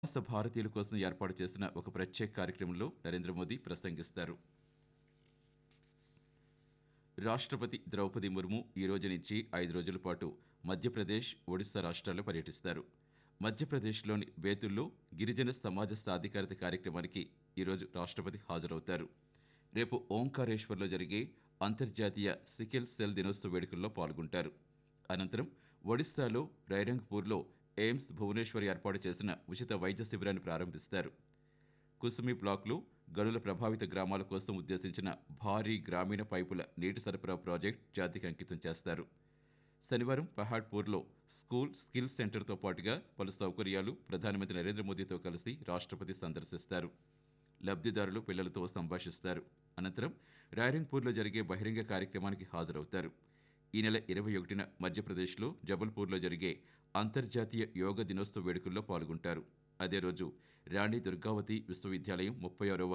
ప్రవాస భారతీయుల కోసం ఏర్పాటు చేసిన ఒక ప్రత్యేక కార్యక్రమంలో నరేంద్ర మోదీ ప్రసంగిస్తారు రాష్ట్రపతి ద్రౌపది ముర్ము ఈ రోజు నుంచి ఐదు రోజుల పాటు మధ్యప్రదేశ్ ఒడిశా రాష్ట్రాల్లో పర్యటిస్తారు మధ్యప్రదేశ్లోని బేతుల్లో గిరిజన సమాజ సాధికారత కార్యక్రమానికి ఈరోజు రాష్ట్రపతి హాజరవుతారు రేపు ఓంకారేశ్వర్లో జరిగే అంతర్జాతీయ సికిల్ సెల్ దినోత్సవ వేడుకల్లో పాల్గొంటారు అనంతరం ఒడిశాలో రైరంగ్పూర్లో ఎయిమ్స్ భువనేశ్వర్ ఏర్పాటు చేసిన ఉచిత వైద్య శిబిరాన్ని ప్రారంభిస్తారు కుసుమి బ్లాక్లో గనుల ప్రభావిత గ్రామాల కోసం ఉద్దేశించిన భారీ గ్రామీణ పైపుల నీటి సరఫరా ప్రాజెక్ట్ జాతికి అంకితం చేస్తారు శనివారం పహాడ్పూర్లో స్కూల్ స్కిల్ సెంటర్తో పాటుగా పలు సౌకర్యాలు ప్రధానమంత్రి నరేంద్ర మోదీతో కలిసి రాష్ట్రపతి సందర్శిస్తారు లబ్ధిదారులు పిల్లలతో సంభాషిస్తారు అనంతరం రాయరంగ్పూర్లో జరిగే బహిరంగ కార్యక్రమానికి హాజరవుతారు ఈ నెల ఇరవై ఒకటిన మధ్యప్రదేశ్లో జబల్పూర్లో జరిగే అంతర్జాతీయ యోగ దినోత్సవ వేడుకల్లో పాల్గొంటారు అదే రోజు రాణి దుర్గావతి విశ్వవిద్యాలయం ముప్పై ఆరవ